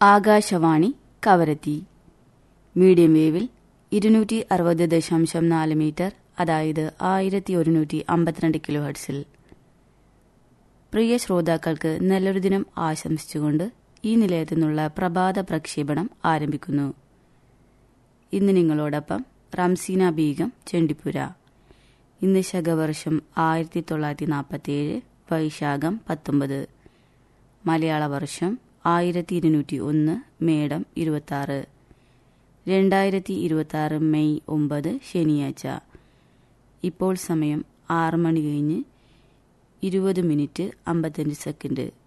Akashvani Kavaratti medium വേവിൽ ഇരുന്നൂറ്റി അറുപത് ദശാംശം നാല് മീറ്റർ അതായത് ആയിരത്തി ഒരുന്നൂറ്റി അമ്പത്തിരണ്ട് കിലോ ഹെർട്സിൽ പ്രിയ ശ്രോതാക്കൾക്ക് നല്ലൊരു ദിനം ആശംസിച്ചുകൊണ്ട് ഈ നിലയത്തു നിന്നുള്ള പ്രഭാത പ്രക്ഷേപണം ആരംഭിക്കുന്നു ഇന്ന് നിങ്ങളോടൊപ്പം റംസീന ബീഗം ചെണ്ടിപ്പുര ഇന്ന് ശകവർഷം ആയിരത്തി തൊള്ളായിരത്തി നാൽപ്പത്തിയേഴ് വൈശാഖം പത്തൊമ്പത് മലയാള വർഷം ആയിരത്തി ഇരുന്നൂറ്റി ഒന്ന് മേടം ഇരുപത്തി രണ്ടായിരത്തി ഇരുപത്തി ആറ് മെയ് ഒമ്പത് ശനിയാഴ്ച ഇപ്പോൾ സമയം ആറ് മണി കഴിഞ്ഞ് ഇരുപത് മിനിറ്റ് അമ്പത്തഞ്ച് സെക്കൻഡ്